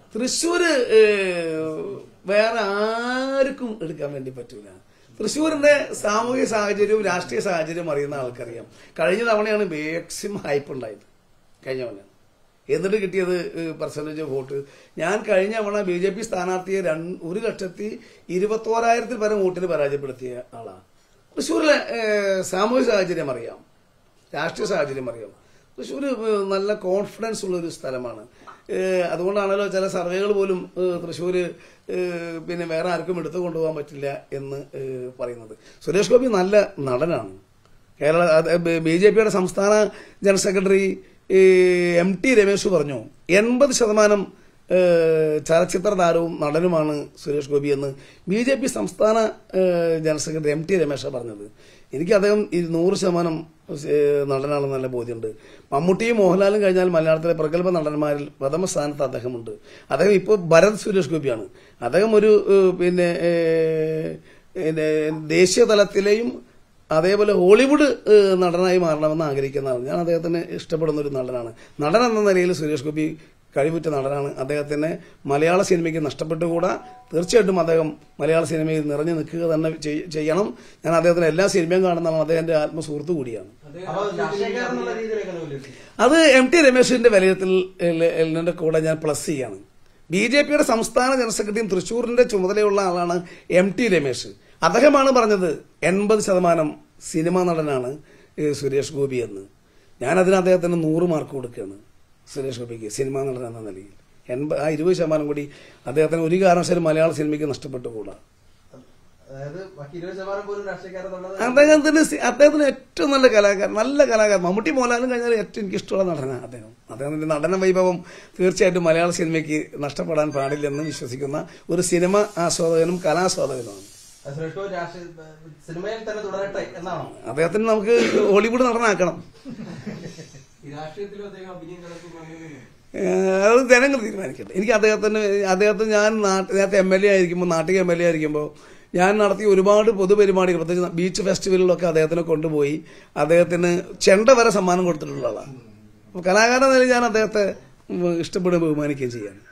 തൃശ്ശൂര് ഏഹ്, വേറെ ആർക്കും എടുക്കാൻ വേണ്ടി പറ്റൂല തൃശ്ശൂരിന്റെ സാമൂഹിക സാഹചര്യവും രാഷ്ട്രീയ സാഹചര്യവും അറിയുന്ന ആൾക്കറിയാം കഴിഞ്ഞ തവണയാണ് മാക്സിമം ഹൈപ്പ് ഉണ്ടായത് കഴിഞ്ഞ തവണ എന്നിട്ട് കിട്ടിയത് പെർസെൻറ്റേജ് വോട്ട് ഞാൻ കഴിഞ്ഞ തവണ ബി ജെ പി സ്ഥാനാർത്ഥിയെ രണ്ട് ഒരു ലക്ഷത്തി ഇരുപത്തോരായിരത്തിൽ പരം വോട്ടിന് പരാജയപ്പെടുത്തിയ ആളാണ് തൃശ്ശൂരിലെ ഏഹ്, സാമൂഹിക സാഹചര്യം അറിയാം രാഷ്ട്രീയ സാഹചര്യം അറിയാം തൃശ്ശൂർ നല്ല കോൺഫിഡൻസ് ഉള്ള ഒരു സ്ഥലമാണ് ഏഹ് അതുകൊണ്ടാണല്ലോ ചില സർവേകൾ പോലും ഏഹ് തൃശ്ശൂര് ഏഹ് പിന്നെ വേറെ ആർക്കും എടുത്തു കൊണ്ടുപോകാൻ പറ്റില്ല എന്ന് ഏഹ് പറയുന്നത് സുരേഷ് ഗോപി നല്ല നടനാണ് കേരള ബി ജെ പിയുടെ സംസ്ഥാന general secretary M T Ramesh പറഞ്ഞു എൺപത് ശതമാനം ഏഹ് ചലച്ചിത്ര താരവും നടനുമാണ് സുരേഷ് ഗോപി എന്ന് ബി ജെ പി സംസ്ഥാന ഏഹ് general secretary M T Ramesh പറഞ്ഞത് എനിക്ക് അദ്ദേഹം ഈ നൂറ് ശതമാനം ഏഹ് നടനാണെന്ന് നല്ല ബോധ്യമുണ്ട് മമ്മൂട്ടിയും മോഹൻലാലും കഴിഞ്ഞാൽ മലയാളത്തിലെ പ്രഗത്ഭ നടന്മാരിൽ പ്രഥമ സ്ഥാനത്ത് അദ്ദേഹമുണ്ട് അദ്ദേഹം ഇപ്പോൾ ഭരത് സുരേഷ് ഗോപിയാണ് അദ്ദേഹം ഒരു ഏഹ് പിന്നെ ഏഹ് പിന്നെ ദേശീയ തലത്തിലെയും അതേപോലെ ഹോളിവുഡ് ഏഹ്, നടനായി മാറണമെന്ന് ആഗ്രഹിക്കുന്ന ആളാണ് ഞാൻ അദ്ദേഹത്തിന് ഇഷ്ടപ്പെടുന്ന ഒരു നടനാണ് നടൻ എന്ന നിലയിൽ സുരേഷ് ഗോപി കഴിവുറ്റ നടനാണ് അദ്ദേഹത്തിന് മലയാള സിനിമയ്ക്ക് നഷ്ടപ്പെട്ടുകൂടാ തീർച്ചയായിട്ടും അദ്ദേഹം മലയാള സിനിമയിൽ നിറഞ്ഞു നിൽക്കുക തന്നെ ചെയ്- ചെയ്യണം ഞാൻ അദ്ദേഹത്തിന് എല്ലാ സിനിമയും കാണുന്നതാണ് അദ്ദേഹത്തിന്റെ ആത്മസുഹൃത്തു കൂടിയാണ് അപ്പൊ രാഷ്ട്രീയക്കാരൻ എന്നുള്ള രീതിയിൽ എങ്ങനെ വിലയിരുത്തി അത് എം ടി രമേശിന്റെ വിലയിരുത്തൽ എല്ലിന്റെ കൂടെ ഞാൻ പ്ലസ് ചെയ്യാണ് ബി ജെ പിയുടെ സംസ്ഥാന ജനറൽ സെക്രട്ടറിയും തൃശൂരിന്റെ ചുമതലയുള്ള ആളാണ് എം ടി രമേശ് അദ്ദേഹമാണ് പറഞ്ഞത് എൺപത് ശതമാനം സിനിമാ നടനാണ് ഏ, സുരേഷ് ഗോപി എന്ന് ഞാൻ അതിന് അദ്ദേഹത്തിന് നൂറ് മാർക്ക് കൊടുക്കുകയാണ് സുരേഷ് ഗോപിക്ക് സിനിമാ നടൻ എന്ന നിലയിൽ എൺപത് ആ ഇരുപത് ശതമാനം കൂടി അദ്ദേഹത്തിന് ഒരു കാരണവശാലും മലയാള സിനിമയ്ക്ക് നഷ്ടപ്പെട്ടു കൂടാ അതായത് ബാക്കി ഇരുപത് ശതമാനം പോലും രാഷ്ട്രീയക്കാരൻ എന്നുള്ളത് അദ്ദേഹത്തിന് സി- അദ്ദേഹത്തിന് ഏറ്റവും നല്ല കലാകാരൻ നല്ല കലാകാരൻ മമ്മൂട്ടി മോഹൻലാലും കഴിഞ്ഞാൽ ഏറ്റവും എനിക്ക് ഇഷ്ടമുള്ള നടനാണ് അദ്ദേഹം അദ്ദേഹത്തിന്റെ നടന വൈഭവം തീർച്ചയായിട്ടും മലയാള സിനിമയ്ക്ക് നഷ്ടപ്പെടാൻ പാടില്ലെന്ന് വിശ്വസിക്കുന്ന ഒരു സിനിമ ആസ്വാദകനും കലാസ്വാദകനുമാണ് അത് സുരേഷ് ഗോപി രാഷ്ട്രീയ സിനിമയിൽ തന്നെ തുടരട്ടെ എന്നാണോ അദ്ദേഹത്തിന് നമുക്ക് ഹോളിവുഡ് നടനാക്കണം ഈ രാഷ്ട്രീയത്തിലും അദ്ദേഹം അഭിനയം കലർത്തുന്നു അങ്ങനെയൊന്നും ഏഹ് അത് ജനങ്ങൾ തീരുമാനിക്കട്ടെ എനിക്ക് അദ്ദേഹത്തിന് അദ്ദേഹത്തിന് ഞാൻ നാട്ട് നേരത്തെ എം എൽ എ ആയിരിക്കുമ്പോൾ നാട്ടിക എം എൽ എ ആയിരിക്കുമ്പോൾ ഞാൻ നടത്തിയ ഒരുപാട് പൊതുപരിപാടികൾ പ്രത്യേകിച്ച് ബീച്ച് ഫെസ്റ്റിവലിലൊക്കെ അദ്ദേഹത്തിനെ കൊണ്ടുപോയി അദ്ദേഹത്തിന് ചെണ്ട വരെ സമ്മാനം കൊടുത്തിട്ടുള്ള ആളാണ് അപ്പോൾ കലാകാരൻ എന്ന നിലയിൽ ഞാൻ അദ്ദേഹത്തെ ഉം, ഇഷ്ടപ്പെടുകയും ബഹുമാനിക്കുകയും ചെയ്യാണ്